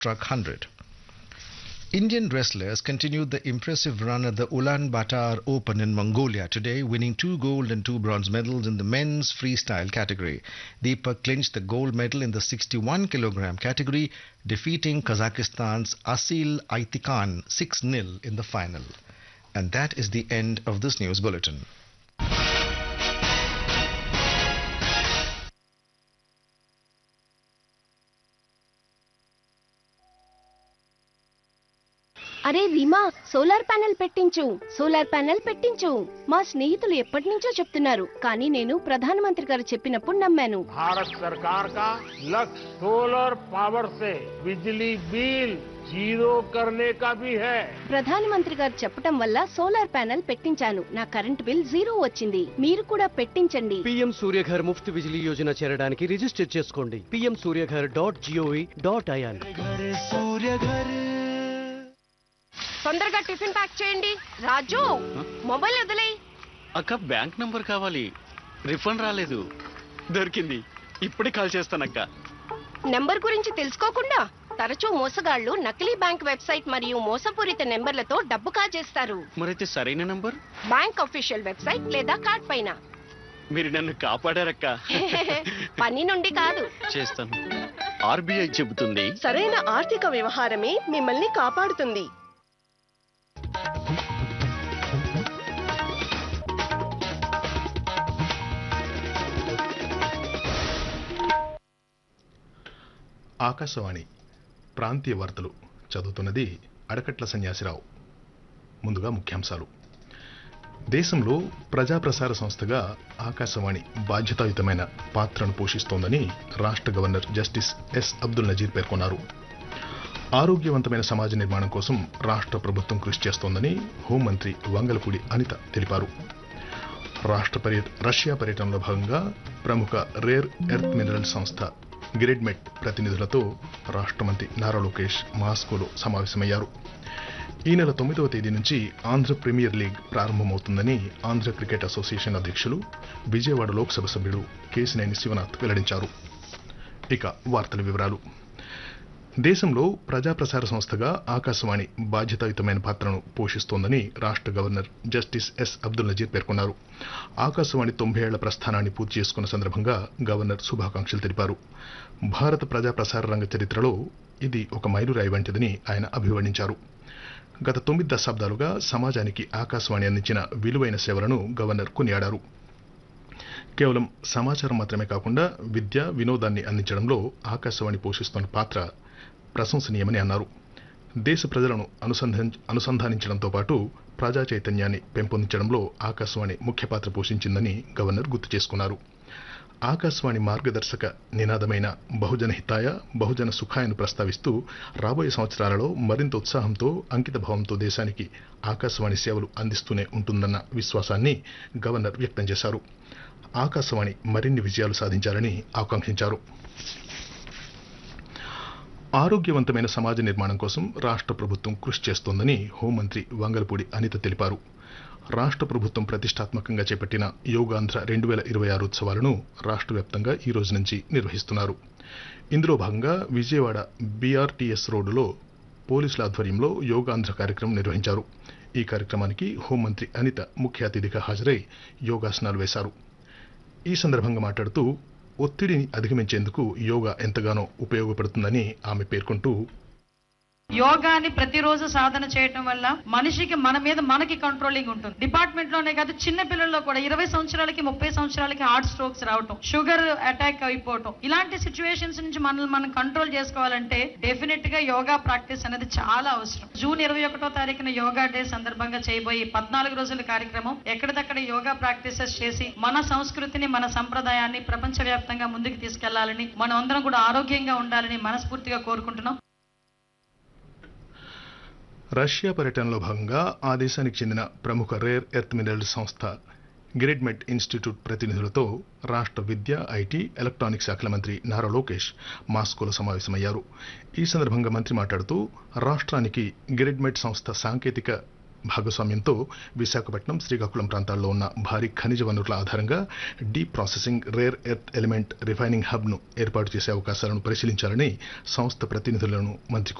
struck 100. Indian wrestlers continued the impressive run at the Ulaanbaatar Open in Mongolia today, winning two gold and two bronze medals in the men's freestyle category. Deepak clinched the gold medal in the 61 kilogram category, defeating Kazakhstan's Asil Aitikan 6 0 in the final. And that is the end of this news bulletin. అరే Reema solar panel పెట్టించు solar panel పెట్టించు మా స్నేహితులు ఎప్పటి నుంచో చెప్తున్నారు కానీ నేను ప్రధానమంత్రి గారు చెప్పినప్పుడు నమ్మాను भारत सरकार का लक्ष्य सोलर पावर से बिजली बिल जीरो करने का भी है ప్రధానమంత్రి గారు చెప్పటం వల్ల సోలార్ ప్యానెల్ పెట్టించాను నా కరెంట్ బిల్ జీరో వచ్చింది మీరు కూడా పెట్టించండి పీఎం సూర్యఘర్ ముఫ్త్ బిజిలీ యోజన చేరడానికి రిజిస్టర్ చేసుకోండి PM Suryaghar dot GOV dot IN తొందరగా టిఫిన్ ప్యాక్ చేయండి రాజు మొబైల్ వదిలేయ్ అక్క బ్యాంక్ నంబర్ కావాలి రిఫండ్ రాలేదు దొరికింది ఇప్పుడే కాల్ చేస్తానక్క నెంబర్ గురించి తెలుసుకోకుండా తరచూ మోసగాళ్లు నకిలీ బ్యాంక్ వెబ్సైట్ మరియు మోసపూరిత నెంబర్లతో డబ్బు కాజేస్తారు మరైతే సరైన నంబర్ బ్యాంక్ అఫీషియల్ వెబ్సైట్ లేదా కార్డ్ పైన మీరు నన్ను కాపాడారక్క పని నుండి కాదు చేస్తాను ఆర్బీఐ చెబుతుంది సరైన ఆర్థిక వ్యవహారమే మిమ్మల్ని కాపాడుతుంది ఆకాశవాణి ప్రాంతీయ వార్తలు చదువుతున్నది అడకట్ల సన్యాసిరావు ముందుగా ముఖ్యాంశాలు దేశంలో ప్రజాప్రసార సంస్థగా ఆకాశవాణి బాధ్యతాయుతమైన పాత్రను పోషిస్తోందని రాష్ట్ర governor justice S Abdul Nazeer పేర్కొన్నారు ఆరోగ్యవంతమైన సమాజ నిర్మాణం కోసం రాష్ట్ర ప్రభుత్వం కృషి చేస్తోందని హోంమంత్రి వంగలపూడి అనిత తెలిపారు రాష్ట్ర పర్యట రష్యా పర్యటనలో భాగంగా ప్రముఖ రేర్ ఎర్త్ మినరల్ సంస్థ గ్రిడ్మెట్ ప్రతినిధులతో రాష్ట్ర మంత్రి నారా లోకేష్ మాస్కోలో సమావేశమయ్యారు ఈ నెల తొమ్మిదవ తేదీ నుంచి ఆంధ్ర ప్రీమియర్ లీగ్ ప్రారంభమవుతుందని ఆంధ్ర క్రికెట్ అసోసియేషన్ అధ్యక్షులు విజయవాడ లోక్సభ సభ్యుడు కేసినేని శివనాథ్ వెల్లడించారు ఇక వార్తల వివరాలు దేశంలో ప్రజాప్రసార సంస్థగా ఆకాశవాణి బాధ్యతాయుతమైన పాత్రను పోషిస్తోందని రాష్ట్ర governor justice S Abdul Nazeer పేర్కొన్నారు ఆకాశవాణి తొంభై ఏళ్ల ప్రస్థానాన్ని పూర్తి చేసుకున్న సందర్భంగా గవర్నర్ శుభాకాంక్షలు తెలిపారు భారత ప్రజాప్రసార రంగ చరిత్రలో ఇది ఒక మైలురాయి వంటిదని ఆయన అభివర్ణించారు గత తొమ్మిది దశాబ్దాలుగా సమాజానికి ఆకాశవాణి అందించిన విలువైన సేవలను గవర్నర్ కొనియాడారు కేవలం సమాచారం మాత్రమే కాకుండా విద్య వినోదాన్ని అందించడంలో ఆకాశవాణి పోషిస్తున్న పాత్ర ప్రశంసనీయమని అన్నారు దేశ ప్రజలను అనుసంధాన అనుసంధానించడంతో పాటు ప్రజా చైతన్యాన్ని పెంపొందించడంలో ఆకాశవాణి ముఖ్య పాత్ర పోషించిందని గవర్నర్ గుర్తు చేసుకున్నారు ఆకాశవాణి మార్గదర్శక నినాదమైన బహుజన హితాయ బహుజన సుఖాయను ప్రస్తావిస్తూ రాబోయే సంవత్సరాలలో మరింత ఉత్సాహంతో అంకిత భావంతో దేశానికి ఆకాశవాణి సేవలు అందిస్తూనే ఉంటుందన్న విశ్వాసాన్ని గవర్నర్ వ్యక్తం చేశారు ఆకాశవాణి మరిన్ని విజయాలు సాధించాలని ఆకాంక్షించారు ఆరోగ్యవంతమైన సమాజ నిర్మాణం కోసం రాష్ట్ర ప్రభుత్వం కృషి చేస్తోందని హోంమంత్రి వంగలపూడి అనిత తెలిపారు రాష్ట్ర ప్రభుత్వం ప్రతిష్టాత్మకంగా చేపట్టిన యోగాంధ్ర రెండు వేల ఇరవై ఆరు ఉత్సవాలను రాష్ట్ర వ్యాప్తంగా ఈ రోజు నుంచి నిర్వహిస్తున్నారు ఇందులో భాగంగా విజయవాడ బీఆర్టీఎస్ రోడ్డులో పోలీసుల ఆధ్వర్యంలో యోగాంధ్ర కార్యక్రమం నిర్వహించారు ఈ కార్యక్రమానికి హోంమంత్రి అనిత ముఖ్య అతిథిగా హాజరై యోగాసనాలు వేశారు ఈ సందర్భంగా మాట్లాడుతూ ఒత్తిడిని అధిగమించేందుకు యోగా ఎంతగానో ఉపయోగపడుతుందని ఆమె పేర్కొంటూ యోగాని ప్రతిరోజు సాధన చేయటం వల్ల మనిషికి మన మీద మనకి కంట్రోలింగ్ ఉంటుంది డిపార్ట్మెంట్ లోనే కాదు చిన్న పిల్లల్లో కూడా ఇరవై సంవత్సరాలకి ముప్పై సంవత్సరాలకి హార్ట్ స్ట్రోక్స్ రావటం షుగర్ అటాక్ అయిపోవటం ఇలాంటి సిచ్యువేషన్స్ నుంచి మనల్ని మనం కంట్రోల్ చేసుకోవాలంటే డెఫినెట్ గా యోగా ప్రాక్టీస్ అనేది చాలా అవసరం జూన్ ఇరవై ఒకటో తారీఖున యోగా డే సందర్భంగా చేయబోయే పద్నాలుగు రోజుల కార్యక్రమం ఎక్కడిదక్కడ యోగా ప్రాక్టీసెస్ చేసి మన సంస్కృతిని మన సంప్రదాయాన్ని ప్రపంచవ్యాప్తంగా ముందుకు తీసుకెళ్లాలని మనం అందరం కూడా ఆరోగ్యంగా ఉండాలని మనస్ఫూర్తిగా కోరుకుంటున్నాం రష్యా పర్యటనలో భాగంగా ఆ దేశానికి చెందిన ప్రముఖ రేర్ ఎర్త్ మినరల్ సంస్థ గ్రిడ్మెట్ ఇన్స్టిట్యూట్ ప్రతినిధులతో రాష్ట్ర విద్య ఐటీ ఎలక్ట్రానిక్ శాఖల మంత్రి నారా లోకేష్ మాస్కోలో సమావేశమయ్యారు ఈ సందర్భంగా మంత్రి మాట్లాడుతూ రాష్ట్రానికి గ్రిడ్మెట్ సంస్థ సాంకేతిక భాగస్వామ్యంతో విశాఖపట్నం శ్రీకాకుళం ప్రాంతాల్లో ఉన్న భారీ ఖనిజ వనరుల ఆధారంగా deep processing rare earth element refining హబ్ను ఏర్పాటు చేసే అవకాశాలను పరిశీలించాలని సంస్థ ప్రతినిధులను మంత్రి